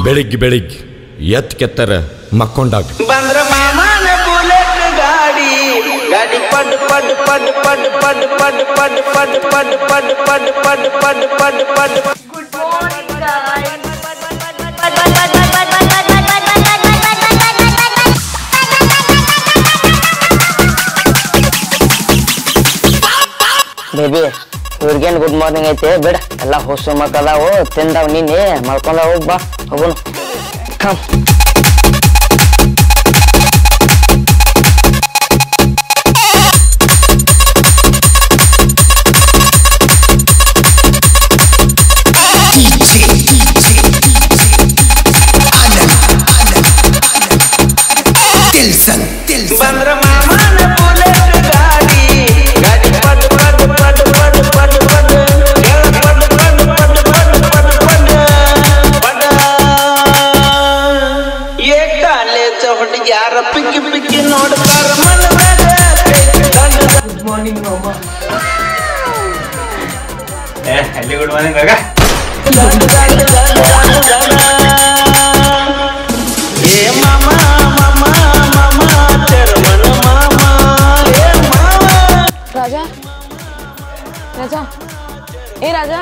ಬೆಳಿಗ್ಗೆ ಬೆಳಿಗ್ಗೆ ಎತ್ ಕೆತ್ತರ ಮಕ್ಕೊಂಡಾಗ ಬಂದ್ರ ಮಾಮನ ಬುಲೆಟ್ ಗಾಡಿ ಗಾಡಿ ಪಡ್ ಪಡ್ ಪಡ್ ಪಡ್ ಪಡ್ ಪಡ್ ಪಡ್ ಪಡ್ ಪಡ್ ಪಡ್ ಪಡ್ ಪಡ್ ಪಡ್ ಪಡ್ ಪಡ್ ಬೇಬಿ ಇವ್ರಿಗೇನು ಗುಡ್ ಮಾರ್ನಿಂಗ್ ಐತೆ ಬಿಡ ಎಲ್ಲ ಹೊಸ ಮಕ್ಕಳದಾವು ತಿಂದಾವ್ ನೀನೆ ಮಾಡ್ಕೊಂಡ ಹೋಗ್ ಬಾ ಹೋಗುನು ಕಮ್ ಬಂದ್ರ ಮಾಮನ ಬುಲೆಟ್ ಗಾಡಿ ಗಾಡಿ ಪಡ್ ಪಡ್ ಪಡ್ ಪಡ್ ಪಡ್ ಪಡ್ ಕೇಳ ಪಡ್ ಪಡ್ ಪಡ್ ಪಡ್ ಪಡ್ ಪಡ್ ಪಡ್ ಏ ಕಾಲೇಜ ಹುಡುಗ್ಯಾರ ಪಿಕ್ಕಿ ಪಿಕ್ಕಿ ನೋಡ್ತಾರ ಮನದಾಗ ಗುಡ್ ಮಾರ್ನಿಂಗ್ ಮಾಮ ಅಲ್ಲಿ ಗುಡ್ ಮಾರ್ನಿಂಗ್ ಆಗ ಏ ಮಾಮ ಮಾಮ ಮಾಮ ಚರ್ಮನ ಮಾಮ ಏ ಮಾಮ ರಾಜಾ ರಾಜಾ ಏ ರಾಜಾ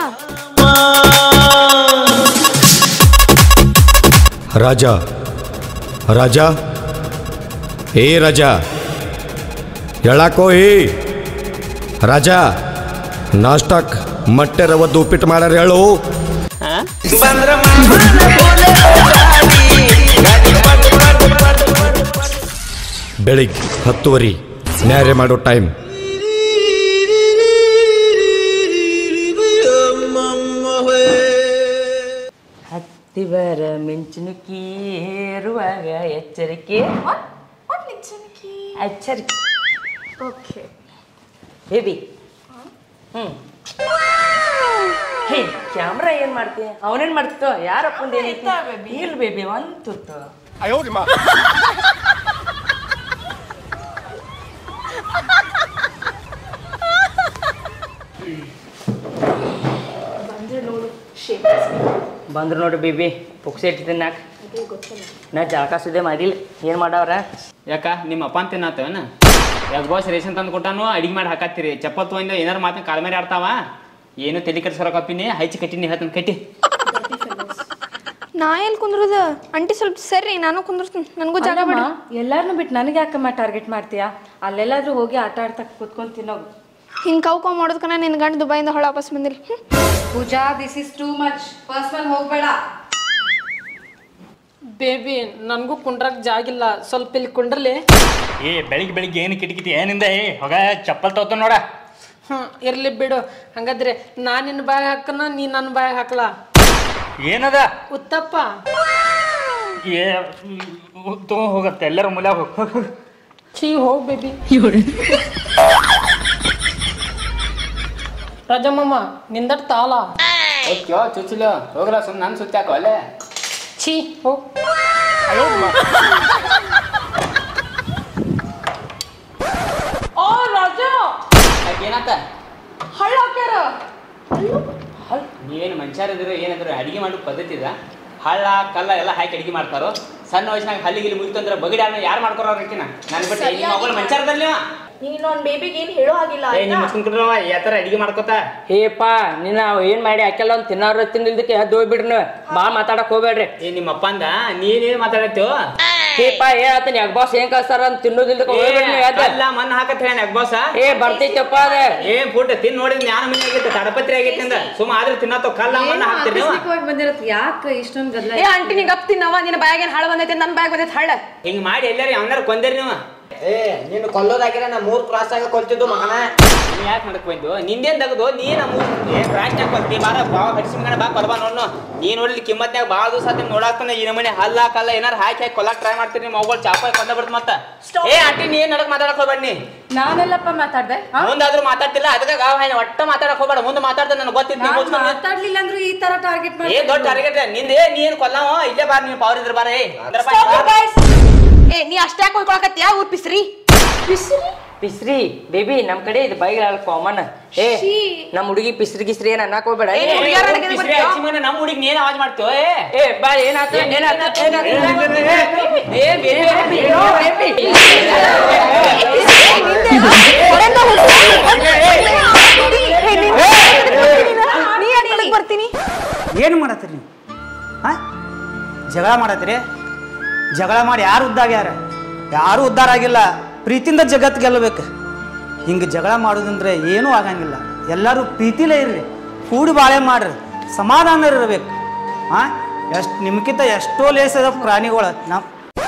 ರಾಜ ರಾಜ ಏ ರಾಜ ಹೇಳಾಕೋ ಏ ರಾಜ ನಾಷ್ಟಕ್ ಮೊಟ್ಟೆ ರವದ್ದು ಉಪ್ಪಿಟ್ಟು ಮಾಡ್ಯಾರ ಹೇಳು ಬಂದ್ರ ಮಾಮನ ಬುಲೆಟ್ ಗಾಡಿ ಗಾಡಿ ಪಡ್ ಪಡ್ ಪಡ್ ಪಡ್ ಪಡ್ ಬೆಳಿಗ್ಗೆ ಹತ್ತುವರಿ ನ್ಯಾರೆ ಮಾಡೋ ಟೈಮ್ ಹತ್ತಿವರ ಮಿಂಚುನುಕಿ ಏರುವಾಗ ಎಚ್ಚರಿಕೆ ಎಚ್ಚರಿಕೆ ಓಕೆ ಬೇಬಿ ಹ್ಮ್ ಹೇ ಕ್ಯಾಮ್ರಾ ಏನ್ ಮಾಡ್ತಿ ಅವನೇನ್ ಮಾಡ್ತಿತ್ತು ಯಾರಪ್ಪಂದ ಏನೈತಿ ಇಲ್ಲ ಬೇಬಿ ಒಂದ್ ತುತ್ತು ಬಂದ್ರೆ ನೋಡು ಶೇಪ್ ಬಂದ್ರು ನೋಡಿ ಬೇಬಿ ಪುಕ್ಸೆ ಇಟ್ಟಿದ್ದೀನಿ ನಾಕ್ ನಾ ಜಳಕ ಸುದ್ದೆ ಮಾಡಿಲ್ಲ ಏನ್ ಮಾಡವ್ರ ಯಾಕ ನಿಮ್ಮ ಅಪ್ಪ ಅಂತ ತಿನ್ನಾತೇನ ಯಾಕ ಬಾಸ್ ರೇಷನ್ ತಂದು ಕೊಟ್ಟಾನು ಅಡಿಗೆ ಮಾಡಿ ಹಾಕತ್ತೀರಿ ಚಪ್ಪಲ್ ತೊಗೊಂಡು ಏನಾರು ಮಾತನ್ನ ಕಾಲ ಮೇಲೆ ಆಡ್ತಾವ ಏನು ತಲೆ ಕಟ್ಸರಕಪ್ಪಿನಿ ಹಚ್ಚಿ ಕಟ್ಟಿನಿ ಹೇಳ್ತಾನೆ ಕಟ್ಟಿ ನಾ ಎಲ್ಲಿ ಕುಂದ್ರದ ಅಂಟಿ ಸ್ವಲ್ಪ ಸರಿ ನಾನು ಕುಂದ್ರತೀನಿ ನನಗೂ ಜಾಗ ಬಿಡಿ ಎಲ್ಲಾರನು ಬಿಟ್ಟು ನನಗೆ ಯಾಕಮ್ಮ ಟಾರ್ಗೆಟ್ ಮಾಡ್ತೀಯಾ ಅಲ್ಲೆಲ್ಲಾದ್ರೂ ಹೋಗಿ ಆಟ ಆಡ್ತಾ ಕೂತ್ಕೊಂಡು ತಿನ್ನೋದು ಹಿಂಗೆ ಕೌ ಕೌ ಮಾಡೋದಕ್ಕನ ನಿನ್ನ ಗಂಡ ದುಬೈಯಿಂದ ಹೊಳ ವಾಪಸ್ ಬಂದಿಲ್ಲ ಹ್ಮ್. Pooja this is too much personal ಹೋಗ್ಬೇಡ ಬೇಬಿ ನನಗೂ ಕುಂಡ್ರಕ್ ಜಾಗಿಲ್ಲ ಸ್ವಲ್ಪ ಇಲ್ಲಿ ಕುಂಡ್ರಲಿ ಏ ಬೆಳಿಗ್ಗೆ ಬೆಳಿಗ್ಗೆ ಏನು ಕಿಟಕಿಟಿ ಏನಿಂದ ಏ ಹೋಗ ಚಪ್ಪಲ್ ತಗೋತ ನೋಡ ಹ್ಞೂ ಇರ್ಲಿ ಬಿಡು ಹಂಗಾದ್ರೆ ನಾನು ನಿನ್ನ ಬಾಯಿ ಹಾಕನ ನೀ ನನ್ನ ಬಾಯಿ ಹಾಕ್ಲ ಏನದ ಉತ್ತಪ್ಪ ಏ ತಗೊಂಡ್ ಹೋಗತ್ತೆ ಎಲ್ಲರ ಮೂಲ್ಯಾಗ ಹೋಗ್ ಛೀ ಹೋಗ್ ಬೇಬಿ ರಾಜಮ್ಮಮ್ಮ ನಿಂದಟ್ ತಾಳ ಓಕೆ ಚುಚ್ಚಲು ಹೋಗ್ರ ಸುಮ್ಮನೆ ನನ್ನ ಸುತ್ತ ಹಾಕೋ ಅಲ್ಲೇ ಛೀ ಹೋಗ್ ಓ ರಾಜ ಏನಾತ ಹಳ್ಳ ಹಾಕ್ಯಾರ ನೀವೇನು ಮನುಷ್ಯರಿದ್ರು ಏನಿದ್ರು ಅಡಿಗೆ ಮಾಡೋ ಪದ್ಧತಿ ಇದ ಹಳ್ಳ ಕಲ್ಲ ಎಲ್ಲ ಹಾಕಿ ಅಡಿಗೆ ಮಾಡ್ತಾರೋ ಸಣ್ಣ ವಯಸ್ಸಿನಾಗ ಹಲ್ಲಿ ಗಿಲ್ಲಿ ಮುಗಿತಂದ್ರೆ ಬಗಡಿ ಆದ್ಮೇಲೆ ಯಾರು ಮಾಡ್ಕೊರೋರ್ಕಿನ ನಾನು ಬಿಟ್ಟು ನಿಮ್ಮ ಮಗಳು ಮನುಷ್ಯರದಲ್ಲಿ ನೀನು ಅವ್ನ ಬೇಬಿಗೆ ಏನು ಹೇಳೋ ಆಗಿಲ್ಲ ಏ ನಿಮ್ಮ ಮುಸ್ಕೊಂಡ್ರವ ಯಾವ ಥರ ಅಡಿಗೆ ಮಾಡ್ಕೋತ ಏಪ್ಪ ನಿನ್ನ ಏನ್ ಮಾಡಿ ಹಾಕೆಲ್ಲ ಒಂದ್ ತಿನ್ನೋರು ತಿಂದಿಲ್ದಕ್ಕೆ ಎದ್ದು ಹೋಗ್ಬಿಡ್ನು ಬಾ ಮಾತಾಡಕ್ ಹೋಗ್ಬೇಡ್ರಿ ಏ ನಿಮ್ಮ ಅಪ್ಪ ಅಂದ ನೀನೇನು ಮಾತಾಡತ್ತೀವ ಏಪ್ಪ ಹೇಳ್ತೀನಿ ಯಾಕೆ ಬಾಸ್ ಏನ್ ಕಳ್ಸಾರ ಅಂತ ತಿನ್ನೋದಿಲ್ದಕ್ಕೆ ಹೋಗ್ಬಿಡ್ನು ಎದ್ದು ಅಲ್ಲ ಮನ್ ಹಾಕತ್ ಹೇಳ ಬಾಸ ಏ ಬರ್ತೈತಪ್ಪ ಅದ ಏನ್ ಫುಡ್ ತಿನ್ ನೋಡಿದ್ ಜ್ಞಾನ ಮನೆ ಆಗೈತೆ ತಡಪತ್ರಿ ಆಗೈತೆ ಅಂದ ಸುಮ್ಮ ಆದ್ರೆ ತಿನ್ನತ್ತೋ ಕಲ್ಲ ಮಣ್ಣ ಹಾಕ್ತೀರಿ ನೀವು ಆಕಸ್ಮಿಕವಾಗಿ ಬಂದಿರತ್ತೆ ಯಾಕೆ ಇಷ್ಟೊಂದು ಗದ್ದಲ ಏ ಅಂಟಿ ನೀ ಗಪ್ ತಿನ್ನವ ನಿನ್ನ ಬ್ಯಾಗೇನು ಹಾಳು ಬಂದೈತೆ ನನ್ನ ಬ್ಯಾಗ್ ಬಂದೈತೆ ಹಳ್ಳ ಹಿಂಗ್ ಮಾಡಿ ಎಲ್ಲಾರು ಯಾವನಾರ ಕೊಂದೇರಿ ನೀವು ಏ ನೀನು ಕೊಲ್ಲೋದಾಗಿರ ನಾ ಮೂರ್ ಕ್ರಾಸ್ ಆಗ ಕೊಲ್ತಿದ್ದು ಮಗನ ನೀ ಯಾಕೆ ಮಾಡಕ್ ಬಂದು ನಿಂದೇನ್ ತೆಗದು ನೀ ನಮ್ಮ ಏ ರಾಜ್ನಾಗ ಕೊಲ್ತಿ ಬಾರ ಬಾವ ಹಡಿಸಿ ಮಗನ ಬಾ ಕೊರ್ಬಾ ನೋಡ್ನು ನೀ ನೋಡ್ಲಿ ಕಿಮ್ಮತ್ನಾಗ ಭಾಳ ದಿವಸ ಆತ ನೋಡಾಕ್ತಾನ ಈ ನಮನೆ ಹಲ್ಲ ಕಲ್ಲ ಏನಾರ ಹಾಕಿ ಹಾಕಿ ಕೊಲ್ಲಾಕ್ ಟ್ರೈ ಮಾಡ್ತೀರಿ ನಿಮ್ಮ ಮಗಳು ಚಾಪ ಕೊಂದ ಬಿಡ್ತ ಮತ್ತ ಏ ಆಂಟಿ ನೀ ಏನ್ ನಡಕ್ ಮಾತಾಡಕ್ ಹೋಗ್ಬೇಡ ನೀ ನಾನೆಲ್ಲಪ್ಪ ಮಾತಾಡ್ದೆ ಆ? ಮುಂದಾದ್ರೂ ಮಾತಾಡ್ತಿಲ್ಲ ಅದಕ್ಕೆ ಗಾವ ಹಾಯ್ನ ಒಟ್ಟ ಮಾತಾಡಕ್ ಹೋಗ್ಬೇಡ ಮುಂದೆ ಮಾತಾಡ್ದ ನನಗೆ ಗೊತ್ತಿತ್ತು ನೀ ನಾನ್ ಮುಚ್ಕೊಂಡು ಮಾತಾಡ್ಲಿಲ್ಲ ಅಂದ್ರೆ ಈ ತರ ಟಾರ್ಗೆಟ್ ಏ ದೊಡ್ಡ ಟಾರ್ಗೆಟ್ ನಿಂದ ಏ ನೀ ಏನ್ ಕೊಲ್ಲವ ಇಲ್ಲೇ ಬಾರ ನೀನ್ ಪವರ್ ಇದ್ರ ಬಾರ ಏ ಅಂದ್ರ ಬಾ, ಬಾ. ಏ ನೀ ಅಷ್ಟ್ಯಾಕೆ ಹೋಗ್ಕೊಳಕತ್ತೀಯಾ ಊರ್ ಪಿಸ್ರಿ ಬಿಸಿರಿ ಪಿಸ್ರಿ ಬೇಬಿ ನಮ್ ಕಡೆ ಇದು ಬೈಗ್ ಕಾಮನ್ ಏ ನಮ್ ಹುಡುಗಿ ಪಿಸ್ರಿ ಗಿಸ್ರಿ ಏನ್ ಅನ್ನಕ್ ಹೋಗ್ಬೇಡ ಏ, ನಮ್ಮ ಹುಡುಗಿ ನೀನ್ ಆವಾಜ್ ಮಾಡ್ತೀವೋ ಏ ಏ ಬಾ ಏನಾತ ಏನಾತ ಏನಾತ ಏ ಬೇಬಿ ನೀ ಯಾಕೆ ಬರ್ತೀನಿ ಏನು ಮಾಡತ್ತೀರಿ ನೀವು ಹಾಂ ಜಗಳ ಮಾಡತ್ತೀರಿ ಜಗಳ ಮಾಡಿ ಯಾರು ಉದ್ದಾಗ ಯಾರ ಯಾರು ಉದ್ಧಾರ ಆಗಿಲ್ಲ ಪ್ರೀತಿಯಿಂದ ಜಗತ್ತು ಗೆಲ್ಲಬೇಕು ಹಿಂಗೆ ಜಗಳ ಮಾಡೋದಂದ್ರೆ ಏನೂ ಆಗಂಗಿಲ್ಲ ಎಲ್ಲರೂ ಪ್ರೀತಿಲೇ ಇರ್ರಿ ಕೂಡಿ ಬಾಳೆ ಮಾಡ್ರಿ ಸಮಾಧಾನ ಇರಬೇಕು ಹಾಂ ಎಷ್ಟು ನಿಮ್ಗಿಂತ ಎಷ್ಟೋ ಲೇಸ್ ಅದ ಪ್ರಾಣಿಗಳು ನಾವು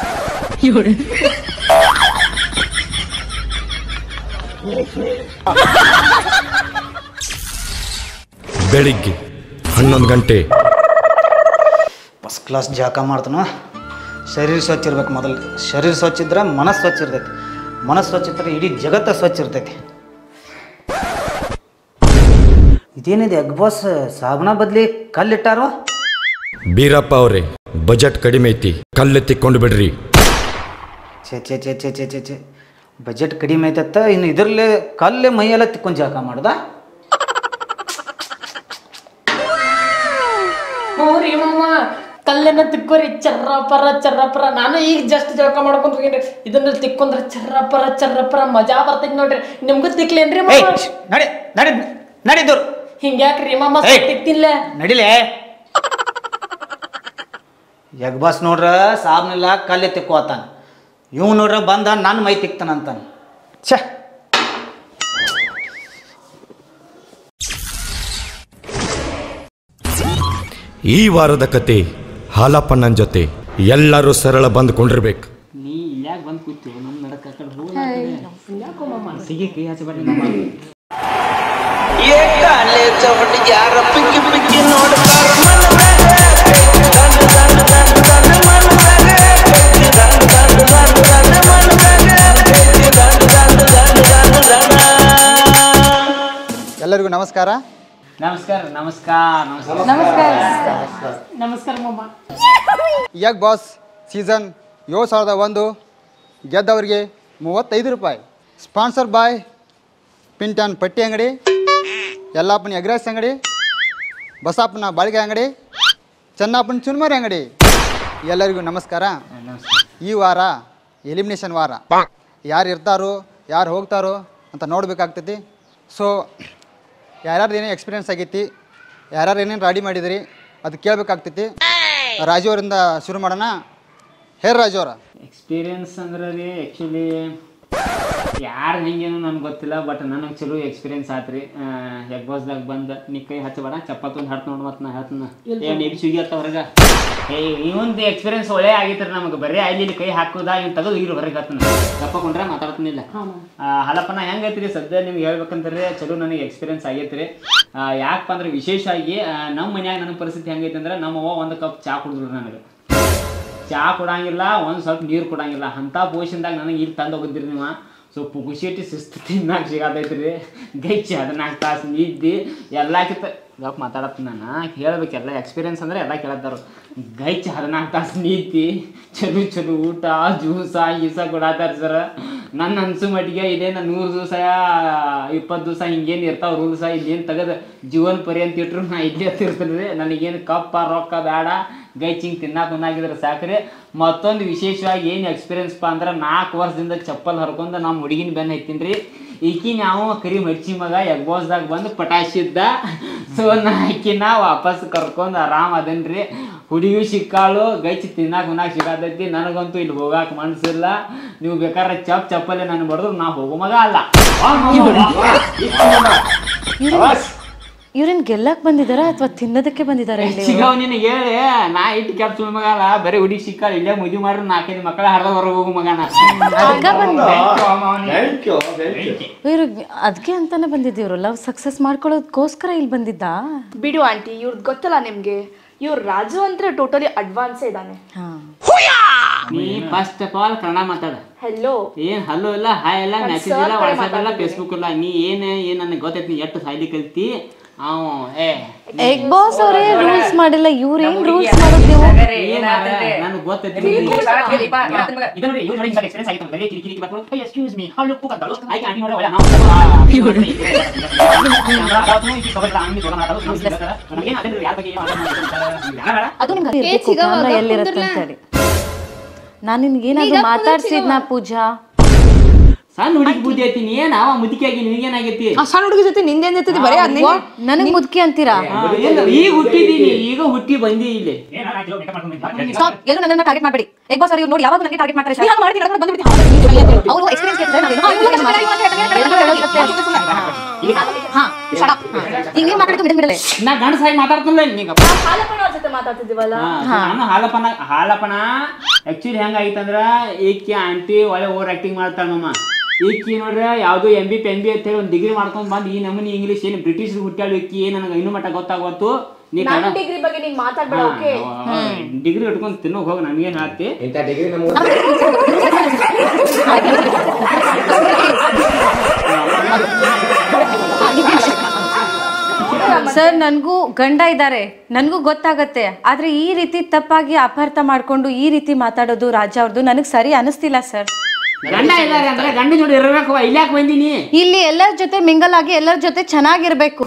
ಬೆಳಿಗ್ಗೆ ಹನ್ನೊಂದು ಗಂಟೆ ಫಸ್ಟ್ ಕ್ಲಾಸ್ ಜಾಕ ಮಾಡ್ತಾನೋ ಶರೀರ ಸ್ವಚ್ಛ ಇರ್ಬೇಕು ಮೊದಲು ಶರೀರ ಸ್ವಚ್ಛ ಇದ್ರೆ ಮನಸ್ಸು ಸ್ವಚ್ಛ ಇರ್ತೈತಿ ಮನಸ್ಸು ಸ್ವಚ್ಛ ಇದ್ರೆ ಇಡೀ ಜಗತ್ತ ಸ್ವಚ್ಛ ಇರ್ತೈತಿ ಇದೇನಿದೆ ಅಗ್ಬಾಸ್ ಸಾಬಣ ಬದ್ಲಿ ಕಲ್ಲಿಟ್ಟಾರೋ ಬೀರಪ್ಪ ಅವರೇ ಬಜೆಟ್ ಕಡಿಮೆ ಐತಿ ಕಲ್ಲೆತ್ತಿಕೊಂಡು ಬಿಡ್ರಿ ಛೇ ಛೇ ಛೇ ಛೇ ಛೇ ಛೇ ಛೇ ಬಜೆಟ್ ಕಡಿಮೆ ಐತತ್ತ ಇನ್ನು ಇದರಲ್ಲೇ ಕಲ್ಲೇ ಮೈಯೆಲ್ಲ ತಿಕ್ಕೊಂಡು ಜಾಕ ಮಾಡ್ದ ಹ್ಞೂ ರೀ ಮಾಮ ಕಲ್ಲನ್ನ ತಿಕ್ಕೋರಿ ಚರ್ರಪರ ಚರ್ರಪರ ನಾನು ಈಗ ಜಸ್ಟ್ ಜಳಕ ಮಾಡ್ಕೊಂಡ್ ಹೋಗಿನ್ರಿ ಇದನ್ನ ತಿಕ್ಕೊಂಡ್ರೆ ಚರ್ರಪರ ಚರ್ರಪರ ಮಜಾ ಬರ್ತೈತಿ ನೋಡ್ರಿ ನಿಮ್ಗೂ ತಿಕ್ಲೇನ್ರಿ ಏಯ್ ಮಾಮ ಶ್ಶ್, ನಡಿ ನಡಿ ನಡಿದವ್ರು ಹಿಂಗ್ಯಾಕ್ರಿ ಮಾಮ ಏಯ್. ತಿಕ್ತಿಲ್ಲ ನಡಿಲೆ ಯಗ್ಬಾಸ್ ನೋಡ್ರ ಸಾಬ್ನೆಲ್ಲ ಕಲ್ಲೆ ತಿಕ್ಕೋತಾನ ಇವ್ ನೋಡ್ರ ಬಂದ ನನ್ನ ಮೈ ತಿಕ್ತಾನಂತಾನ ಛೇ ಈ ವಾರದ ಕತೆ ಹಾಲಪ್ಪಣ್ಣನ ಜೊತೆ ಎಲ್ಲರೂ ಸರಳ ಬಂದ್ಕೊಂಡಿರ್ಬೇಕು ನೀ ಯಾಕೆ ಬಂದ್ ಕೂತು ನಮ್ ನಡಕ ಕಡೆ ಹೋಗ ಸಿಗಿ ಕೈ ಹಚ್ಚಬೇಡಿ ಏ ಕಾಲೆ ಚವಟ ಯಾರ ಪಿಕ್ಕಿ ಪಿಕ್ಕಿ ನೋಡ್ತಾರ ಮನದಾಗ ದಂಡ ದಂಡ ದಂಡ ದಂಡ ಮನದಾಗ ದಂಡ ದಂಡ ದಂಡ ದಂಡ ಮನದಾಗ ದಂಡ ದಂಡ ದಂಡ ದಂಡ ದಂಡ ಎಲ್ಲರಿಗೂ ನಮಸ್ಕಾರ ನಮಸ್ಕಾರ ನಮಸ್ಕಾರ ನಮಸ್ಕಾರ ನಮಸ್ಕಾರ ಮಾಮ ಯಗ್ ಬಾಸ್ ಸೀಸನ್ ಏಳು ಸಾವಿರದ ಒಂದು ಗೆದ್ದವರಿಗೆ ಮೂವತ್ತೈದು ರೂಪಾಯಿ ಸ್ಪಾನ್ಸರ್ ಬಾಯ್ ಪಿಂಟನ್ ಪಟ್ಟಿ ಅಂಗಡಿ ಯಲ್ಲಾಪನ ಎಗ್ರೆಸ್ ಅಂಗಡಿ ಬಸಪ್ಪನ ಬಾಳಿಗೆ ಅಂಗಡಿ ಚೆನ್ನಪ್ಪನ ಚುನ್ಮರಿ ಅಂಗಡಿ ಎಲ್ಲರಿಗೂ ನಮಸ್ಕಾರ ಈ ವಾರ ಎಲಿಮಿನೇಷನ್ ವಾರ ಯಾರು ಇರ್ತಾರೋ ಯಾರು ಹೋಗ್ತಾರೋ ಅಂತ ನೋಡ್ಬೇಕಾಗ್ತೈತಿ ಸೊ ಯಾರ್ಯಾರು ಏನೇನು ಎಕ್ಸ್ಪೀರಿಯನ್ಸ್ ಆಗೈತಿ ಯಾರ್ಯಾರು ಏನೇನು ರೆಡಿ ಮಾಡಿದಿರಿ ಅದು ಕೇಳಬೇಕಾಗ್ತೈತಿ ರಾಜು ಅವರಿಂದ ಶುರು ಮಾಡೋಣ ಹೇರ್ ರಾಜು ಅವರ ಎಕ್ಸ್ಪೀರಿಯನ್ಸ್ ಅಂದ್ರೆ ರೀ ಆ್ಯಕ್ಚುಲಿ ಯಾರು ಹೆಂಗೇನು ನನಗೆ ಗೊತ್ತಿಲ್ಲ ಬಟ್ ನನಗೆ ಚಲೋ ಎಕ್ಸ್ಪೀರಿಯನ್ಸ್ ಆತ್ರಿ ಎಗ್ ಬಾಸ್ದಾಗ ಬಂದು ನೀ ಕೈ ಹಚ್ಚಬೇಡ ಚಪ್ಪಲ್ ತೊಂದು ಹತ್ತು ನೋಡಿ ಮತ್ತೆ ನಾ ಹೇಳ್ತೀನಿ ಏನು ಎಲ್ಲಿ ಸುಗಿ ಅತ್ತ ಹೊರಗೆ ಏ ಇವೊಂದು ಎಕ್ಸ್ಪೀರಿಯನ್ಸ್ ಒಳ್ಳೆ ಆಗೈತ್ರಿ ನಮಗೆ ಬರೀ ಅಲ್ಲಿ ಇಲ್ಲಿ ಕೈ ಹಾಕೋದಾ ಇವ್ನು ತೆಗೆದು ಇರು ಹೊರಗೆ ಹತ್ತನ ತಪ್ಪಕೊಂಡ್ರೆ ಮಾತಾಡ್ತೀನಿಲ್ಲ ಹಲಪನ ಹೆಂಗೈತ್ರಿ ಸದ್ಯ ನಿಮ್ಗೆ ಹೇಳ್ಬೇಕಂದ್ರೆ ಚಲೋ ನನಗೆ ಎಕ್ಸ್ಪೀರಿಯನ್ಸ್ ಆಗೈತ್ರಿ ಯಾಕಪ್ಪ ಅಂದ್ರೆ ವಿಶೇಷವಾಗಿ ಆ, ನಮ್ಮ ಮನ್ಯಾಗ ನನ್ನ ಪರಿಸ್ಥಿತಿ ಹೆಂಗೈತೆ ಅಂದ್ರೆ ನಮ್ಮವ್ವ ಒಂದು ಕಪ್ ಚಾ ಕುಡಿದ್ರು ನನಗೆ ಚಾ ಕೊಡಂಗಿಲ್ಲ ಒಂದು ಸ್ವಲ್ಪ ನೀರು ಕೊಡಂಗಿಲ್ಲ ಅಂಥ ಪೋಷನ್ದಾಗ ನನಗೆ ಇಲ್ಲಿ ತಂದು ಹೋಗಿದ್ರಿ ನೀವು ಸ್ವಲ್ಪ ಖುಷಿಯಟಿ ಶಿಸ್ತು ತಿನ್ನಾಕ ಸಿಗತೈತ್ರಿ ಗೈಚಿ ಹದಿನಾಲ್ಕು ತಾಸು ನಿದ್ದಿ ಎಲ್ಲಕ್ಕಿಂತ ಯಾಕೆ ಮಾತಾಡತ್ತ ನಾನು ಹೇಳ್ಬೇಕು ಎಲ್ಲ ಎಕ್ಸ್ಪೀರಿಯನ್ಸ್ ಅಂದ್ರೆ ಎಲ್ಲ ಕೇಳತ್ತಾರ ಗೈಚಿ ಹದಿನಾಲ್ಕು ತಾಸು ನಿದ್ದಿ ಚಲೋ ಚಲೋ ಊಟ ಜ್ಯೂಸ ಗೀಸ ಕೊಡತ್ತಾರ ಸರ್ ನನ್ನ ಅನ್ಸು ಮಟ್ಟಿಗೆ ಇದೇನು ನೂರು ದಿವಸ ಇಪ್ಪತ್ತು ದಿವಸ ಹಿಂಗೇನು ಇರ್ತಾವ ರೂಲ್ಸ ಇಲ್ಲೇನು ತೆಗೆದು ಜೀವನ ಪರ್ಯಂತ ಇಟ್ರು ನಾ ಇಲ್ಲೇ ಹತ್ತಿರ್ತೀನಿ ರೀ ನನಗೇನು ಕಪ್ಪ ರೊಕ್ಕ ಬೇಡ ಗೈಚಿಂಗ್ ತಿನ್ನಾಕ ಬಂದಾಗಿದ್ರೆ ಸಾಕ್ರಿ ಮತ್ತೊಂದು ವಿಶೇಷವಾಗಿ ಏನು ಎಕ್ಸ್ಪೀರಿಯನ್ಸ್ಪ ಅಂದ್ರೆ ನಾಲ್ಕು ವರ್ಷದಿಂದ ಚಪ್ಪಲ್ ಹರ್ಕೊಂಡು ನಮ್ಮ ಹುಡುಗಿನ ಬೆನ್ನ ಹತ್ತೀನಿ ರೀ ಈಕಿ ನಾವು ಕರಿ ಮಡ್ಚಿ ಮಗ ಎಗ್ಬೋಸ್ದಾಗ ಬಂದು ಪಟಾಯಿಸಿದ್ದ ಸೊ ನಾ ಆಕಿನ ವಾಪಸ್ ಕರ್ಕೊಂಡು ಆರಾಮ್ ಅದನ್ರಿ ಹುಡುಗಿ ಸಿಕ್ಕಾಳು ಗೈಚಿ ತಿನ್ನಾಕ ಉನ್ನಾಕ ಸಿಗತೈತಿ ನನಗಂತೂ ಇಲ್ಲಿ ಹೋಗಾಕ ಮನ್ಸಿಲ್ಲ ನೀವು ಬೇಕಾದ್ರೆ ಚಪ್ ಚಪ್ಪಲ್ಲೇ ನಾನು ಬಡ್ದು ನಾ ಹೋಗೋ ಮಗ ಅಲ್ಲ ಇವ್ರೇನ್ ಗೆಲ್ಲಕ್ ಬಂದಿದಾರ ಅಥವಾ ತಿನ್ನೋದಕ್ಕೆ ಬಂದಿದಾರ ಇಲ್ಲಿ ಸಿಗವ್ ನಿನಗೆ ಹೇಳಿ ನಾ ಇಟ್ಟು ಕ್ಯಾಪ್ ಸುಳ್ಳು ಮಗ ಅಲ್ಲ ಬರೀ ಹುಡುಗಿ ಸಿಕ್ಕಾಳ ಇಲ್ಲೇ ಮದುವೆ ಮಾಡ್ರಿ ನಾಲ್ಕೈದು ಮಕ್ಕಳ ಹರ್ದ ಹೊರಗೆ ಹೋಗು ಮಗನ ಅದಕ್ಕ ಬಂದ ಇವ್ರು ಅದಕ್ಕೆ ಅಂತಾನೆ ಬಂದಿದ್ದೀವ್ರು ಲವ್ ಸಕ್ಸಸ್ ಮಾಡ್ಕೊಳ್ಳೋದಕ್ಕೋಸ್ಕರ ಇಲ್ಲಿ ಬಂದಿದ್ದ ಬಿಡು ಆಂಟಿ ಇವ್ರದ್ದು ಗೊತ್ತಲ್ಲ ನಿಮ್ಗೆ ಇವ್ರು ರಾಜು ಅಂದ್ರೆ ಟೋಟಲಿ ಅಡ್ವಾನ್ಸೇ ಇದ್ದಾನೆ ಹಾ ನೀ ಫಸ್ಟ್ ಆಫ್ ಆಲ್ ಕನ್ನಡ ಮಾತಾಡ ಹೆಲೋ ಏನ್ ಹಲೋ ಇಲ್ಲ ಹಾಯ್ ಇಲ್ಲ ನಾನ್ ಮೆಸೇಜ್ sir ಇಲ್ಲ ಕಡೆ ವಾಟ್ಸಪ್ ಇಲ್ಲ ಮಾತಾಡ್ತಿದ್ದೀನಿ. ಫೇಸ್ಬುಕ್ ಇಲ್ಲ ನೀ ಏನ್ ಏನ್ ನನಗೆ ಗೊತ್ತೈತಿ ನೀ ಎಷ್ಟು ಸಾಯ್ಲಿ ಕಲ್ತಿ ಅವ ಏ ಎಗ್ ಬಾಸ್ ಅವರೇ ರೂಲ್ಸ್ ಮಾಡಿಲ್ಲ ಇವ್ರು ಏನ್ ರೂಲ್ಸ್ ಮಾಡೋದು ನೀವು ನನಗೆ ಗೊತ್ತೈತಿ ಇದನ್ನ ಯೂಸ್ ಮಾಡಿ ಎಕ್ಸ್ಪೀರಿಯನ್ಸ್ ಆಗಿತ್ತು ಬರೀ ಕಿರಿಕಿರಿ ಬರ್ತು ಎಕ್ಸ್ಕ್ಯೂಸ್ ಮೀ ಹಲ್ಲು ಕೂಕಂದಳು ಆಯ್ಕೆ ಆಂಟಿ ನೋಡಿ ಒಳ್ಳೆ ನಾವು ಅದು ನಿಮ್ಗೆ ಏ, ಇರ್ಬೇಕು, ಚಿಗವ್ವ, camera ಗಪ್ ಎಲ್ಲಿರುತ್ತೆ ಕುಂದ್ರಲ್ಲ? ಅಂತೇಳಿ ನಾನು ನಿನ್ಗೇನಾದ್ರು ನೀ ಗಪ್ ಕುಂದ್ರ ಮಾತಾಡ್ಸಿದ್ನಾ ಚಿಗವ್ವ. ಪೂಜಾ ಸಣ್ಣ ಹುಡುಗಿ ಬುದ್ಧಿ ಐತಿ ನೀ ಏನ್ ಅವ ಮುದುಕಿಯಾಗಿ ನಿನಗೇನಾಗೈತಿ ಆ ಸಣ್ಣ ಹುಡುಗಿ ಜೊತೆ ನಿಂದೇನ್ ಇರ್ತೈತಿ ಬರೀ ಅದ್ನೇ ನನಗ್ ಮುದ್ಕಿ ಅಂತೀರಾ ಈಗ ಹುಟ್ಟಿದೀನಿ ಈಗ ಹುಟ್ಟಿ ಬಂದಿ ಇಲ್ಲಿ ಸ್ಟಾಪ್ ಎಲ್ಲರೂ ನನ್ನನ್ನ ಟಾರ್ಗೆಟ್ ಮಾಡಬೇಡಿ ಎಗ್ ಬಾಸ್ ಅವ್ರು ನೋಡಿ ಯಾವಾಗ ನನಗೆ ಟಾರ್ಗೆಟ್ ಮಾಡ್ತಾರೆ ಸರ್ ಮಾಡ್ತೀನಿ ಅಂತ ಬಂದ್ಬಿಡ್ತೀನಿ ಅವರು ಎಕ್ಸ್ಪೀರಿಯನ್ಸ್ ಕೇಳಿದ್ರೆ ನಾನು ಹಾ shut up. ಹಿಂಗೆ ಮಾತಾಡೋದು ಬಿಡನ್ ಬಿಡಲೆ ನಾ ಗಂಡಸಾಗಿ ಮಾತಾಡ್ತಿಲ್ಲ ನೀಗ ಹಾಲಪ್ಪನ ಅವ್ರ ಜೊತೆ ಮಾತಾಡ್ತಿದ್ದೀವಲ್ಲ ನಾನು ಹಾಲಪ್ಪನ ಹಾಲಪ್ಪನ ಆಕ್ಚುಲಿ ಹೆಂಗಾಗಿತ್ತಂದ್ರ ಈಕಿ ಆಂಟಿ ಒಳ್ಳೆ ಓವರ್ ಆಕ್ಟಿಂಗ್ ಮಾಡ್ತಾಳ ನಮ್ಮ ಈಕಿ ನೋಡ್ರ ಯಾವ್ದು M B P M B ಅಂತೇಳಿ ಒಂದು ಡಿಗ್ರಿ ಮಾಡ್ಕೊಂಡ್ ಬಂದು ಈ ನಮೂನಿ ಇಂಗ್ಲೀಷ್ ಏನು ಬ್ರಿಟಿಷ್ ಹುಟ್ಟಾಳು ಈಕಿ ನನಗೆ ಇನ್ನೂ ಮಟ್ಟ ಗೊತ್ತಾಗೋತು ನೀ ನನ್ ಕನ್ನಡ ಡಿಗ್ರಿ ಬಗ್ಗೆ ನೀನ್ ಮಾತಾಡ್ಬೇಡ ಓಕೆ ಡಿಗ್ರಿ ಇಟ್ಕೊಂಡು ತಿನ್ನೋಕ್ ಹೋಗಿ ನಮ್ಗೇನ್ ಹಾಕ್ತಿ ಇಂಥ ಡಿಗ್ರಿ ನಮ್ಗೆ ಸರ್ ನನಗೂ ಗಂಡ ಇದ್ದಾರೆ ನನಗೂ ಗೊತ್ತಾಗತ್ತೆ ಆದ್ರೆ ಈ ರೀತಿ ತಪ್ಪಾಗಿ ಅಪಾರ್ಥ ಮಾಡ್ಕೊಂಡು ಈ ರೀತಿ ಮಾತಾಡೋದು ರಾಜ ಅವ್ರದ್ದು ನನಗೆ ಸರಿ ಅನಿಸ್ತಿಲ್ಲ ಸರ್ ಗಂಡ ಇದ್ದಾರೆ ಅಂದ್ರೆ ಗಂಡ ನೋಡಿ ಇರ್ಬೇಕು ಇಲ್ಲಿ ಯಾಕೆ ಬಂದಿನಿ ಇಲ್ಲಿ ಎಲ್ಲರ ಜೊತೆ ಮಿಂಗಲ್ ಆಗಿ ಎಲ್ಲರ ಜೊತೆ ಚೆನ್ನಾಗಿರ್ಬೇಕು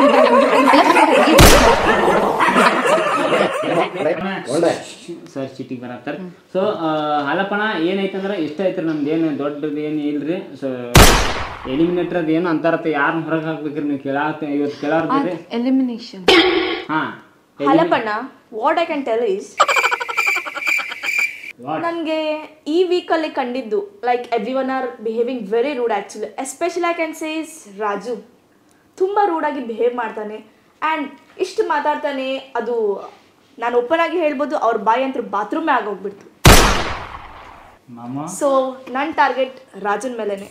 ಒಳ್ಳೆ ಸರ್ ಸಿಟಿಗೆ ಬರತ್ತಾರ ಸೊ ಹಾಲಪ್ಪಣ ಏನೈತಂದ್ರ ಇಷ್ಟ ಐತ್ರಿ ನಮ್ದು ಏನು ದೊಡ್ಡದು ಏನು ಇಲ್ರಿ ಸೊ ಎಲಿಮಿನೇಟರ್ ಅದು ಏನು ಅಂತಾರತ್ತ ಯಾರನ್ನ ಹೊರಗೆ ಹಾಕ್ಬೇಕ್ರಿ ನೀವು ಕೇಳಾತ ಇವತ್ತು ಕೇಳಾರ್ದ್ರಿ ಎಲಿಮಿನೇಷನ್ ಹಾ Halappanna what I can tell is ನನಗೆ ಈ ವೀಕಲ್ಲಿ ಕಂಡಿದ್ದು like everyone are behaving very rude actually especially I can say is Raju ತುಂಬ ರೂಡಾಗಿ ಬಿಹೇವ್ ಮಾಡ್ತಾನೆ ಆ್ಯಂಡ್ ಇಷ್ಟು ಮಾತಾಡ್ತಾನೆ ಅದು ನಾನು ಓಪನ್ ಆಗಿ ಹೇಳ್ಬೋದು ಅವ್ರ ಬಾಯಿ ಅಂತ ಬಾತ್ರೂಮೇ ಆಗೋಗ್ಬಿಡ್ತು ಮಾಮ ಸೊ ನನ್ನ ಟಾರ್ಗೆಟ್ ರಾಜನ್ ಮೇಲೆನೆ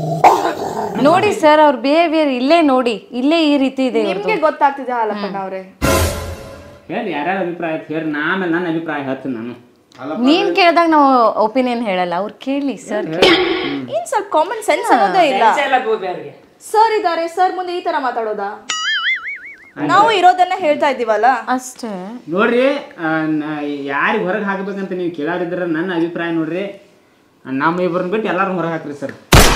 ನೋಡಿ ಸರ್ ಅವ್ರ ಬಿಹೇವಿಯರ್ ಇಲ್ಲೇ ನೋಡಿ ಇಲ್ಲೇ ಈ ರೀತಿ ಇದೆ ಇವ್ರ್ದು. ನಿಮ್ಗೆ ಗೊತ್ತಾಗ್ತಿದೆ ಹಾಲಪ್ಪಣ್ಣ ಅವರೇ ಹೇಳಿ ಯಾರ್ಯಾರ ಅಭಿಪ್ರಾಯ ಐತೆ ಹೇಳಿ ನಾ ಆಮೇಲೆ ನನ್ನ ಅಭಿಪ್ರಾಯ ಹೇಳ್ತೀನಿ ನಾನು ನೀನ್ ಕೇಳಿದಾಗ ನಾವು ಒಪಿನಿಯನ್ ಹೇಳಲ್ಲ ಅವ್ರು ಕೇಳಿ ಸರ್ ಏನ್ ಸ್ವಲ್ಪ ಕಾಮನ್ ಸೆನ್ಸ್ ಅನ್ನೋದೇ ಇಲ್ಲ ಸರ್ ಇದ್ದಾರೆ ಸರ್ ಮುಂದೆ ಈ ತರ ಮಾತಾಡೋದಾ ನಾವು ಇರೋದನ್ನ ಹೇಳ್ತಾ ಇದ್ದೀವಲ್ಲ ಅಷ್ಟೇ ನೋಡ್ರಿ ಯಾರಿಗೆ ಹೊರಗೆ ಹಾಕ್ಬೇಕಂತ ನೀವು ಕೇಳಾರಿದ್ರ ನನ್ನ ಅಭಿಪ್ರಾಯ ನೋಡ್ರಿ ನಮ್ಮ ಇಬ್ಬರನ್ನ ಬಿಟ್ಟು ಎಲ್ಲಾರು ಹೊರಗೆ ಹಾಕ್ರಿ ಸರ್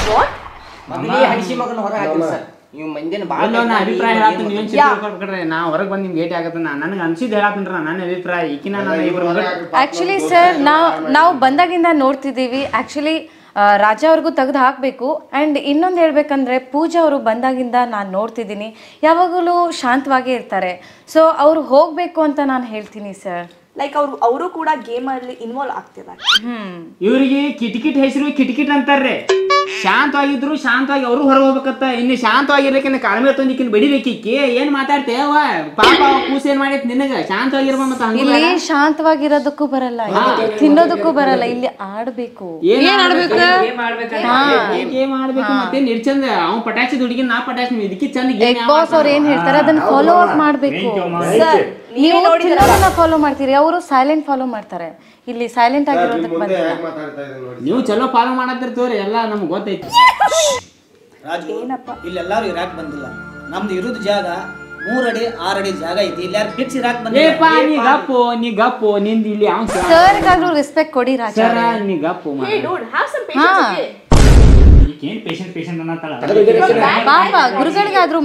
ಹಡಿಸಿ ಮಗನ ಹೊರ ಹಾಕಿಲ್ಲ ಸರ್ ನೀವು ಮಂದಿನ ಭಾಳ ಅಲ್ಲ ನಾ ಅಭಿಪ್ರಾಯ ಹೇಳತ್ತೀನಿ ನೀವೇನ್ ಚಿಂತೆ ಮಾಡ್ಕೊಳ್ಬೇಡ್ರಿ ನಾ ಹೊರಗೆ ಬಂದು ನಿಮ್ಗೆ ಭೇಟಿ ಆಗತ್ತೆ ನನಗೆ ಅನ್ಸಿದ್ದು ಹೇಳತ್ತೀನಿ ನನ್ನ ಅಭಿಪ್ರಾಯ ಈಕಿನ ನನ್ನ ಇಬ್ಬರು ಆಕ್ಚುಲಿ ಸರ್ ನಾವು ನಾವು ಬಂದಾಗಿಂದ ನೋಡ್ತಿದ್ದೀವಿ ಆಕ್ಚುಲಿ ರಾಜ ಅವ್ರಿಗೂ ತೆಗೆದು ಹಾಕಬೇಕು ಆ್ಯಂಡ್ ಇನ್ನೊಂದು ಹೇಳ್ಬೇಕಂದ್ರೆ ಪೂಜಾ ಅವರು ಬಂದಾಗಿಂದ ನಾನು ನೋಡ್ತಿದ್ದೀನಿ ಯಾವಾಗಲೂ ಶಾಂತವಾಗೇ ಇರ್ತಾರೆ ಸೊ ಅವ್ರು ಹೋಗಬೇಕು ಅಂತ ನಾನು ಹೇಳ್ತೀನಿ ಸರ್ ಲೈಕ್ ಅವ್ರು ಅವರು ಕೂಡ ಗೇಮ್ ಅಲ್ಲಿ ಇನ್ವಾಲ್ವ್ ಆಗ್ತಿದ್ದಾರೆ ಹ್ಮ್ ಇವ್ರಿಗೆ ಕಿಟಕಿಟ್ ಹೆಸರು ಕಿಟಕಿಟ್ ಅಂತಾರ್ರಿ ಶಾಂತವಾಗಿದ್ರು ಶಾಂತವಾಗಿ ಅವರು ಹೊರಗೆ ಹೋಗ್ಬೇಕತ್ತ ಇನ್ನು ಶಾಂತವಾಗಿರ್ಬೇಕಿನ್ನ ಕಾಲ ತಂದಿಕ್ಕಿನ ಬಡಿಬೇಕಿಕ್ಕಿ ಏನ್ ಮಾತಾಡ್ತೇವ ಪಾಪ ಅವ ಕೂಸ್ ಏನ್ ಮಾಡೈತಿ ನಿನಗ ಶಾಂತವಾಗಿರ್ಬ ಮತ್ತ ಇಲ್ಲಿ ಶಾಂತವಾಗಿರೋದಕ್ಕೂ ಬರಲ್ಲ ಇಲ್ಲಿ ತಿನ್ನೋದಕ್ಕೂ ಬರಲ್ಲ ಇಲ್ಲಿ ಆಡ್ಬೇಕು ಏನ್ ಆಡ್ಬೇಕು ಗೇಮ್ ಆಡ್ಬೇಕು ಮತ್ತೆ ನಿರ್ಚಂದ ಅವ್ನ್ ಪಟಾಕ್ಷಿ ಹುಡುಗಿ ನಾ ಪಟಾಕ್ಷಿ ಇದಕ್ಕೆ ಚಂದ ಎಗ್ ಬಾಸ್ ಅವ್ರು ಏನ್ ಹೇಳ್ತಾರೆ ಅದನ್ನ ಫಾಲೋ ಅಪ್ ಮಾಡ್ಬೇಕು ನೀವು ತಿನ್ನೋದನ್ನ ಫಾಲೋ ಮಾಡ್ತೀರಿ ಅವರು ಸೈಲೆಂಟ್ ಫಾಲೋ ಮಾಡ್ತಾರೆ ಇಲ್ಲಿ ಸೈಲೆಂಟ್ ಆಗಿರೋದಕ್ಕೆ ಬಂದಿಲ್ಲ ನೀವು ಚಲೋ ಫಾಲೋ ಮಾಡತ್ತಿರ್ತೇವ್ರಿ ಎಲ್ಲ ನಮ್ಗೆ ಗೊತ್ತೈತಿ ರಾಜು ಇಲ್ಲೆಲ್ಲಾರು ಇರಾಕ್ ಬಂದಿಲ್ಲ ನಮ್ದು ಇರೋದು ಜಾಗ ಮೂರ್ ಅಡಿ ಆರ್ ಅಡಿ ಜಾಗ ಐತಿ ಇಲ್ಲಿ ಯಾರು ಫಿಕ್ಸ್ ಇರಾಕ್ ಏಪಾ ನೀ ಗಪ್ಪು ನೀ ಗಪ್ಪು ನಿಂದ ಇಲ್ಲಿ ಅವ್ನ್ ಸರ್ಗಾದ್ರೂ ರೆಸ್ಪೆಕ್ಟ್ ಕೊಡಿ ರಾಜ ಸರ ನೀ ಗಪ್ಪು ಹೇ ಡೂಡ್ ಹ್ಯಾವ್ ಸಮ್ ಹಾ ಪೇಷನ್ಸ್ ಏನ್ ಪೇಷಂಟ್ ಪೇಷಂಟ್ ಅನ್ನತ್ತಾಳ ಪಾಪ ಗುರುಗಳಿಗಾದ್ರೂ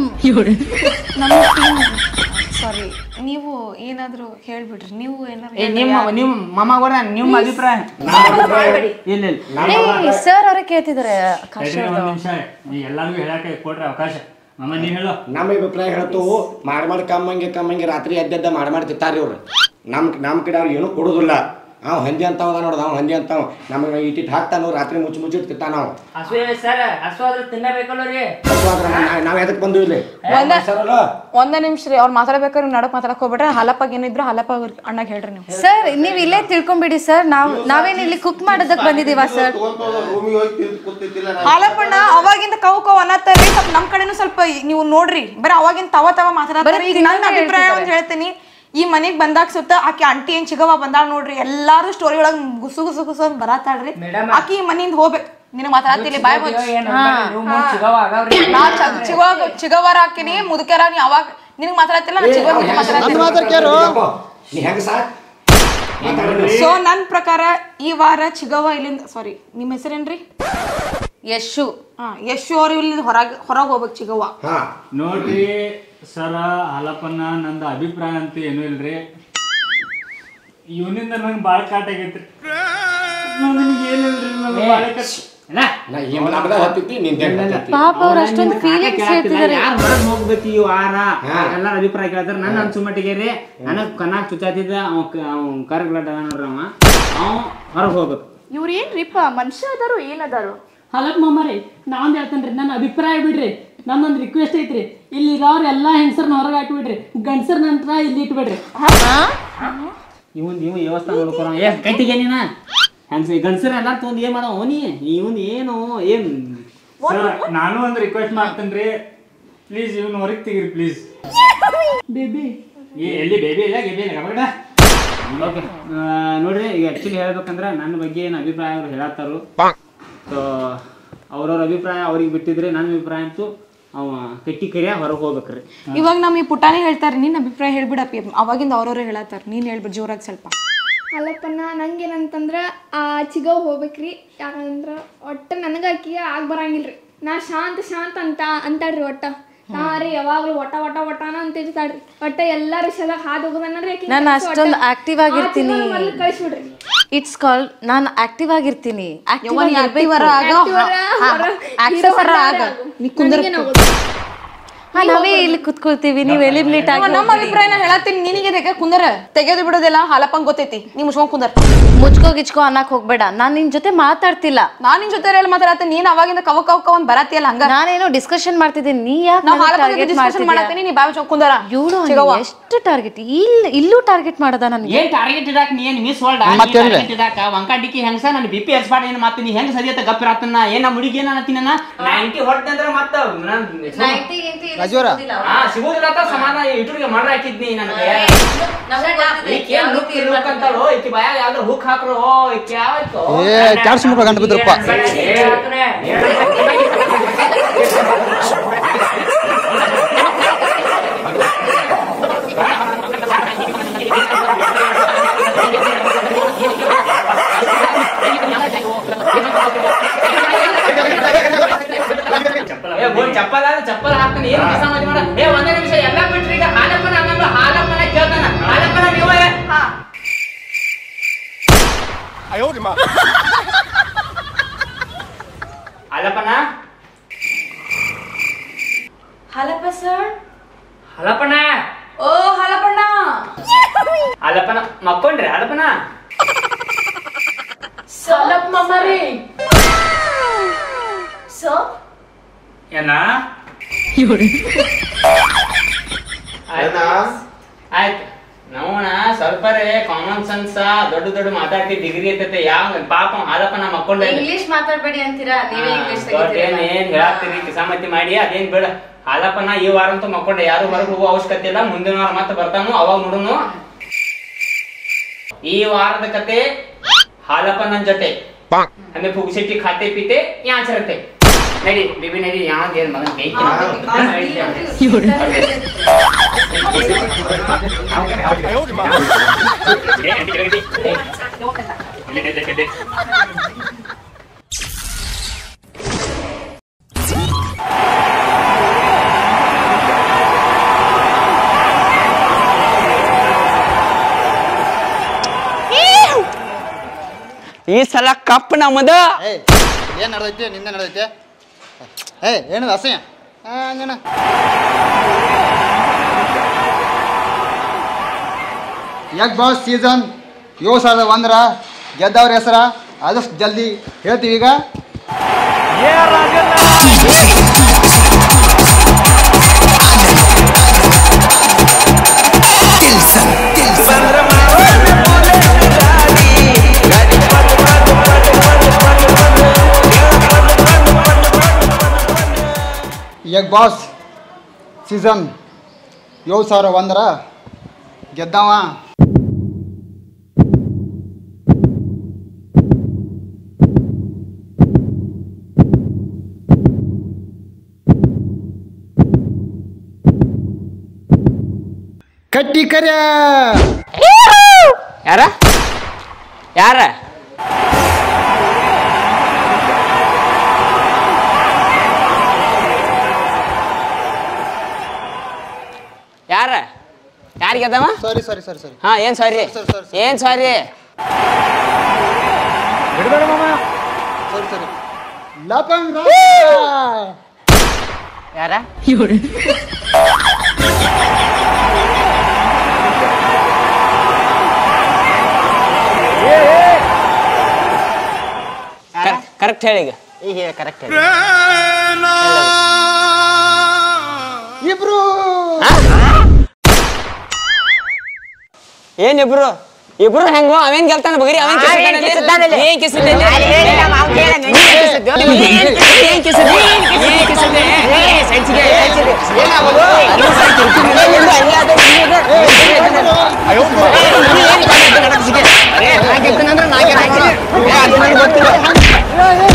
ಸಾರಿ ನೀವು ಏನಾದರೂ ಹೇಳ್ಬಿಡ್ರಿ ನೀವು ಏನಾದ್ರು ಏ ನಿಮ್ಮ ನಿಮ್ಮ ಮಾಮಗೋರ ನಿಮ್ಮ ಅಭಿಪ್ರಾಯ ಇಲ್ಲ ಇಲ್ಲ ಸರ್ ಅವರೇ ಕೇಳ್ತಿದಾರೆ ಕಷ್ಟ ಎಲ್ಲಾರ್ಗು ಹೇಳಕ್ಕೆ ಕೊಡ್ರಿ ಅವಕಾಶ ಮಾಮ ನೀವ್ ಹೇಳು ನಮ್ಮ ಅಭಿಪ್ರಾಯ ಹೇಳ್ತು ಮಾಡಿ ಮಾಡಿ ಕಮ್ಮಂಗೆ ಕಮ್ಮಂಗೆ ರಾತ್ರಿ ಎದ್ದೆದ್ದ ಮಾಡಿ ಮಾಡಿ ತಿಂತಾರಿ ಇವ್ರು ನಮ್ಮ ನಮ್ಮ ಕಡೆ ಅವ್ರು ಏನೂ ಕೊಡೋದಿಲ್ಲ ಅವ್ ಹಂದಿ ಅಂತಾವ ನೋಡ್ದ ಅವ್ ಹಂದಿ ಅಂತಾವ ನಮಗೆ ಇಟ್ಟಿಟ್ಟು ಹಾಕ್ತಾನು ರಾತ್ರಿ ಮುಚ್ಚಿ ಮುಚ್ಚಿಟ್ಟು ತಿಂತಾನ ನಾವು ಹಸು ಸರ್ ಹಸು ಆದ್ರೆ ತಿನ್ನಬೇಕಲ್ಲ ರೀ ನಾವು ಎದಕ್ಕೆ ಬಂದು ಇಲ್ಲಿ ಒಂದೇ ಸರಲ್ಲ ಒಂದೇ ನಿಮಿಷ ರೀ ಅವ್ರು ಮಾತಾಡ್ಬೇಕಾದ್ರೆ ನಡಕ್ ಮಾತಾಡಕ್ ಹೋಗ್ಬಿಟ್ರೆ ಹಲಪ್ಪಾಗ ಏನಿದ್ರು ಹಲಪ್ಪ ಅಣ್ಣಗೆ ಹೇಳ್ರಿ ನೀವು ಸರ್ ನೀವ್ ಇಲ್ಲೇ ತಿಳ್ಕೊಂಬಿಡಿ ಸರ್ ನಾವ್ ನಾವೇನ್ ಇಲ್ಲಿ ಕುಕ್ ಮಾಡೋದಕ್ ಬಂದಿದೀವ ಸರ್ ಹಾಲಪ್ಪಣ್ಣ ಅವಾಗಿಂದ ಕವು ಕವು ಅನ್ನತ್ತಾರಿ ಸ್ವಲ್ಪ ನಮ್ ಕಡೆನೂ ಸ್ವಲ್ಪ ನೀವು ನೋಡ್ರಿ ಬರೀ ಅವಾಗಿಂದ ತವ ತವ ಮಾತಾಡ್ತಾರೆ ಬರೀ ಈಗ ನನ್ನ ತಿನ್ನೋದೇ ಅಭಿಪ್ರಾಯ ಹೇಳ್ತಿದ್ದಾರೆ. ಒಂದ್ ಹೇಳ್ತೀನಿ ಈ ಮನೆಗ್ ಬಂದಾಗ ಸುತ್ತ ಆಕಿ ಆಂಟಿ ಏನ್ ಚಿಗವ ಬಂದಾಳ ನೋಡ್ರಿ ಎಲ್ಲಾರು ಸ್ಟೋರಿ ಒಳಗ್ ಗುಸು ಗುಸು ಗುಸು ಅಂತ ಬರತ್ತಾಳ್ರಿ ಆಕಿ ಈ ಮನಿಂದ ಹೋಗ್ಬೇಕು ನಿನಗ್ ಮಾತಾಡ್ತಿಲ್ಲ ಬಾಯ್ ಬಂದ್ ನಾ ಚ- ಚಿಗವ ಚಿಗವರ ಹಾಕಿನಿ ಮುದುಕ್ಯಾರ ನೀ ಅವಾಗ ನಿನಗೆ ಮಾತಾಡತ್ತಿಲ್ಲ ನಾನು ಚಿಗೋ ನಿನಗೆ ನಂದು ನೀ ಹೆಂಗ ಸಾ ಸೊ ನನ್ನ ಪ್ರಕಾರ ಈ ವಾರ ಚಿಗವ್ವ ಇಲ್ಲಿಂದ ಸಾರಿ ನಿಮ್ಮ ಹೆಸರೇನ್ರಿ ಯಶು ಹಾ ಯಶು ಅವ್ರು ಇಲ್ಲಿ ಹೊರಗೆ ಹೊರಗೆ ಹೋಗ್ಬೇಕು ಚಿಗವ್ವ ನೋಡ್ರಿ ಸರ ಹಾಲಪ್ಪನ ನಂದು ಅಭಿಪ್ರಾಯ ಅಂತ ಏನೂ ಇಲ್ರಿ ಇವನಿಂದ ನಂಗೆ ಭಾಳ ಕಾಟ ಆಗೈತ್ರಿ ನನಗೆ ಏನಿಲ್ರಿ ನಂಗೆ ಭಾಳ ಕಾಟ ನಾ ಈ ನಮ್ದ ಹತ್ತಿತ್ತು ನಿಂದೆ ಹತ್ತಿತ್ತು. ಪಾಪ ಅವ್ರು ಅಷ್ಟೊಂದು ಫೀಲಿಂಗ್ಸ್ ಹೇಳ್ತಿದ್ದಾರೆ ಯಾರು ಹೊರಗೆ ಹೋಗ್ಬೇಕು ಈ ವಾರ ಎಲ್ಲಾರ ಅಭಿಪ್ರಾಯ ಕೇಳ್ತಾರೆ ನನ್ನ ಅನ್ಸುಮಟ್ಟಿಗೆ ರೀ ನನಗ್ ಕಣ್ಣಾಗ ಚುಚ್ಚಾತಿದ್ದ ಅವ ಅವ್ ಕರ್ಗ್ಲಡ್ ಅದ ನೋಡ್ರಿ ಅವ ಅವ ಹೊರಗೆ ಹೋಗ್ಬೇಕು ಇವ್ರು ಏನ್ರಿಪ್ಪ ಮನುಷ್ಯ ಅದಾರು ಏನದಾರು ಹಲಕ್ ಮಾಮಾರಿ ನಾವೊಂದು ಹೇಳ್ತೇನೆ ನನ್ನ ಅಭಿಪ್ರಾಯ ಬಿಡ್ರಿ ನನ್ನೊಂದು ರಿಕ್ವೆಸ್ಟ್ ಐತ್ರಿ ಇಲ್ಲಿ ಇರೋರು ಎಲ್ಲ ಹೆಂಗಸರ್ನ ಹೊರಗೆ ಹಾಕಿಬಿಡ್ರಿ ಗಂಡಸರ ನಂತರ ಇಲ್ಲಿ ಇಟ್ಬಿಡ್ರಿ ಇವನ್ ಇವ್ ವ್ಯವಸ್ಥೆ ನೋಡ್ಕೊಳ ಏ ಕಟ್ಟಿಗೆ ನೀನ ಹಂಗ ಗಂಡಸರ ಎಲ್ಲ ತೊಂದು ಏನ್ ಮಾಡೋ ನೀ ಇವನ್ ಏನು ಏನ್ ಸರ್ ನಾನು ಒಂದು ರಿಕ್ವೆಸ್ಟ್ ಮಾಡ್ತೇನ್ರಿ ಪ್ಲೀಸ್ ಇವ್ನ ಹೊರಗೆ ತೆಗೀರಿ ಪ್ಲೀಸ್ ಬೇಬಿ ಏ ಎಲ್ಲಿ ಬೇಬಿ ಇಲ್ಲ ಗೆಬಿ ಇಲ್ಲ ಕಬಡ ಓಕೆ ನೋಡ್ರಿ ಈಗ ಆ್ಯಕ್ಚುಲಿ ಹೇಳ್ಬೇಕಂದ್ರೆ ನನ್ನ ಬಗ್ಗೆ ಏನು ಅಭಿಪ್ರಾಯ ಅವ್ರು ಹೇಳತ್ತಾರು ಸೊ ಅವ್ರವ್ರ ಅಭಿಪ್ರಾಯ ಅವ್ರಿಗೆ ಬಿಟ್ಟಿದ್ರೆ ನನ್ನ ಅಭಿಪ್ರಾಯ ಅಂತೂ ಅವ ಕಟ್ಟಿ ಕರಿಯ ಹೊರಗೆ ಹೋಗ್ಬೇಕ್ರಿ ಇವಾಗ ನಮ್ಮ ಈ ಪುಟಾಣಿ ಹೇಳ್ತಾರೆ ನಿನ್ನ ಅಭಿಪ್ರಾಯ ಹೇಳ್ಬಿಡಪ್ಪಿ ಅವಾಗಿಂದ ಅವ್ರವ್ರೆ ಹೇಳತ್ತಾರ ನೀನ್ ಹೇಳ್ಬಿಡು ಜೋರಾಗಿ ಸ್ವಲ್ಪ ಅಲ್ಲಪ್ಪನ ನಂಗೇನಂತಂದ್ರೆ ಆ ಚಿಗವ್ ಹೋಗ್ಬೇಕ್ರಿ ಯಾಕಂದ್ರೆ ಒಟ್ಟ ನನಗೆ ಆಕಿಗೆ ಆಗ ಬರಂಗಿಲ್ರಿ ನಾ ಶಾಂತ ಶಾಂತ ಅಂತ ಅಂತಾಡ್ರಿ ಒಟ್ಟ ನಾ ರೀ ಯಾವಾಗ್ಲೂ ಒಟ ಒಟ ಒಟನ ಅಂತ ಇರ್ತಾಳ್ರಿ ಒಟ್ಟ ಎಲ್ಲಾರ ವಿಷಯದಾಗ ಹಾದು ಹೋಗೋದನ್ರಿ ನಾನು ಅಷ್ಟೊಂದು ಆಕ್ಟಿವ್ ಆಗಿರ್ತೀನಿ ಕಳಿಸ್ಬಿಡ್ರಿ ಇಟ್ಸ್ ಕಾಲ್ ನಾನು ಆಕ್ಟಿವ್ ಆಗಿರ್ತೀನಿ Active ಯವ್ವ, ನೀ ಆಗಿರ್ಬೇಕು. active ಆಗ, Active ಹೊರ ಆಗ. ನೀ ಕುಂದ್ರ ಹಾ, ನಾವೇ ಇಲ್ಲಿ ಕುತ್ಕೊಳ್ತೀವಿ ನೀವು ಎಲಿಮಿನೇಟ್ ಆಗಿ ನಮ್ಮ ಅಭಿಪ್ರಾಯನ ಹೇಳತ್ತೀನಿ ನಿನಗೆ ತೆಗೆ ಕುಂದರ ತೆಗೆದು ಬಿಡೋದಿಲ್ಲ ಹಾಲಪ್ಪಂಗ್ ಗೊತ್ತೈತಿ ನೀ ಮುಚ್ಕೊಂಡ್ ಕುಂದರ್ ಮುಚ್ಕೋ ಗಿಚ್ಕೋ ಅನ್ನಕ್ ಹೋಗ್ಬೇಡ ನಾನ್ ನಿನ್ ಜೊತೆ ಮಾತಾಡ್ತಿಲ್ಲ ನಾನ್ ನಿನ್ ಜೊತೆ ಹೇಳಿ ಮಾತಾಡತ್ತೆ ನೀನ್ ಅವಾಗಿಂದ ಕವ ಕವ ಕವ ಬರತ್ತಿಯಲ್ಲ ಹಂಗ ನಾನೇನೋ ಡಿಸ್ಕಷನ್ ಮಾಡ್ತಿದ್ದೀನಿ ನೀ ಯಾಕೆ ನಾವ್ ಹಾಲಪ್ಪನ ಡಿಸ್ಕಷನ್ ಮಾಡತ್ತೀನಿ ನೀ ಬಾವಿ ಚೌಕ್ ಕುಂದರ ಇವಳು ಚಿಗವ್ವ. ಎಷ್ಟು ಟಾರ್ಗೆಟ್ ಇಲ್ಲ ಇಲ್ಲೂ ಟಾರ್ಗೆಟ್ ಮಾಡದ ನನ್ಗೆ ಏನ್ ಟಾರ್ಗೆಟ್ ಇದಾಕ ನೀ ಏನ್ ಮಿಸ್ ವರ್ಲ್ಡ್ ಮತ್ತೆ ಹೇಳ್ರಿ. ಟಾರ್ಗೆಟ್ ಇದಾಕ ವಂಕಾಟಿಕಿ ಹೆಂಗಸ ನನ್ನ ಬಿ ಪಿ ಎಸ್ಪಾಟ್ ಏನ್ ಮಾತು ನೀ ಹೆಂಗ್ ಸರಿಯತ್ತ ಗಪ್ಪ ಇರತ್ತನ್ನ ಏನ್ ನಮ್ಮ ಹುಡುಗಿ ಏನ್ ಅನ್ನತ್ತೀನಿ ನೈಂಟಿ ಹೊಟ್ಟೆ ಅಂದ್ರೆ ಮತ್ತ ರಾಜುವರ ಹಾ ಸಿಗೋದಿಲ್ಲ ಅಂತ ಸಮಾನ ಇಟ್ರಿಗೆ ಮಾಡ್ರ ಹಾಕಿದ್ನಿ ನನಗೆ ಈಕೆ ಏನ್ ಲುಕ್ ಲುಕ್ ಅಂತಾಳು ಈಕಿ ಬಾಯಾಗ ಯಾವ್ದಾರು ಹುಕ್ ಹಾಕ್ರು ಈಕಿ ಯಾವಾಯ್ತು ಏ ಚಾರ್ಜ್ ಮುಖ ಗಂಟು ಬಿದ್ರಪ್ಪ ಏ ಬೋಲ್ ಚಪ್ಪಲ್ ಆದ್ರೆ ಚಪ್ಪಲ್ ಹಾಕ್ತಾನೆ ಏನು ಕೆಲಸ ಮಾಡಿ ಮಾಡ ಏ ಒಂದೇ ನಿಮಿಷ ಎಲ್ಲ ಬಿಟ್ರಿ ಈಗ ಹಾಲಪ್ಪನ ಹಂಗಂದ್ರೆ ಹಾಲಪ್ಪನ ಕೇಳ್ತಾನ ಹಾಲಪ್ಪನ ನೀವೇ ಹಾಲಪ್ಪನ ಹಾಲಪ್ಪ ಸರ್ ಹಾಲಪ್ಪನ ಓ ಹಾಲಪ್ಪಣ್ಣ ಹಾಲಪ್ಪನ ಮಕ್ಕೊಂಡ್ರಿ ಹಾಲಪ್ಪನ ಸಾಲಪ್ಪ ಮಾಮಾರಿ ಸೊ ಏನ ಆಯ್ತು ಆಯ್ತು ನೋಣ ಸ್ವಲ್ಪ ಕಾಮನ್ ಸೆನ್ಸ್ ದೊಡ್ಡ ದೊಡ್ಡ ಮಾತಾಡ್ತಿ ಡಿಗ್ರಿ ಇರ್ತೈತೆ ಯಾವ ಪಾಪ ಹಾಲಪ್ಪನ ಮಕ್ಕೊಂಡ ಇಂಗ್ಲಿಷ್ ಮಾತಾಡ್ಬೇಡಿ ಅಂತೀರಾ ನೀವೇ ಇಂಗ್ಲಿಷ್ ಏನ್ ಏನ್ ಹೇಳತ್ತೀರಿ ಕಿಸಾಮತಿ ಮಾಡಿ ಅದೇನ್ ಬೇಡ ಹಾಲಪ್ಪನ ಈ ವಾರ ಅಂತೂ ಮಕ್ಕೊಂಡೆ ಯಾರು ಹೊರಗೆ ಹೋಗೋ ಅವಶ್ಯಕತೆ ಇಲ್ಲ ಮುಂದಿನ ವಾರ ಮತ್ತೆ ಬರ್ತಾನು ಅವಾಗ ನೋಡುನು ಈ ವಾರದ ಕತೆ ಹಾಲಪ್ಪನ ಜೊತೆ ಅಂದ್ರೆ ಫುಗ್ಸಿಟ್ಟಿ ಖಾತೆ ಪೀತೆ ಯಾಚರತೆ ನಡಿ ಬಿಬಿ ನಡಿ ಯಾವ್ದು ಏನ್ ಮಗನ್ ಕೈ ಈ ಸಲ ಕಪ್ ನಮ್ಮದ ಏ ಏನು ನಡೆದೈತಿ ನಿಂದೆ ನಡೆದೈತಿ ಏ ಏನದು ಅಸಹ್ಯ ಆ, ಹಂಗೇನ ಯಗ್ ಬಾಸ್ ಸೀಸನ್ ಏಳು ಸಾವಿರದ ಒಂದರ ಗೆದ್ದವ್ರ ಹೆಸರ ಆದಷ್ಟು ಜಲ್ದಿ ಹೇಳ್ತೀವಿ ಈಗ ಯಗ್ ಬಾಸ್ ಸೀಸನ್ ಏಳು ಸಾವಿರ ಒಂದರ ಗೆದ್ದವ ಕಟ್ಟಿ ಕರ್ಯ ಯಾರ ಯಾರ ಯಾರ ಯಾರಿಗೆ ಅದವ ಸಾರಿ ಸಾರಿ ಸಾರಿ ಸಾರಿ ಹಾ ಏನ್ ಸಾರಿ ಏನ್ ಸಾರಿ ಬಿಡಬೇಡ ಮಾಮ ಸರಿ ಸರಿ ಲಪಂಗ ಯಾರ ಕರೆಕ್ಟ್ ಹೇಳಿ ಈಗ ಈಗ ಕರೆಕ್ಟ್ ಹೇಳಿ ಇಬ್ರು ಏನ್ ಇಬ್ರು ಇಬ್ರು ಹೆಂಗೋ ಅವೇನ್ ಗೆಲ್ತಾನ ಬಗರಿ ಅವೇನ್ ಕಿಸಿತಾನೆ ಅಲ್ಲಿ. ಏನ್ ಕಿಸಿದ್ದೆ ಅಲ್ಲಿ? ಏನ್ ಕಿಸಿದ್ದೆ? ಏನ್ ಕಿಸಿದ್ದೆ? ಏನ್ ಕಿಸಿದ್ದೆ? ಏ, ಸೈಡ್ಸಿಗೆ, ಸೈಡ್ಸಿಗೆ. ಏನಾಗೋದು? ಅದು ಸೈಡ್ ತಿರ್ಗಿ ನಿಂದು ಹಂಗೆ ಅದು ಹಿಂಗೆ ಅದು. ಅಯ್ಯೋ, ಏ, ನೀ ಏನ್ ಕಾಣ್ತಿದ್ದೆ ನಡಕ್ಸಿಗೆ? ಅರೇ, ನಾ ಗೆಲ್ತೇನಂದ್ರೆ ನಾ ಗೆಲ್ತೀನಿ. ಏ, ಅದು ನಂಗೆ ಗೊತ್ತಿಲ್ಲ.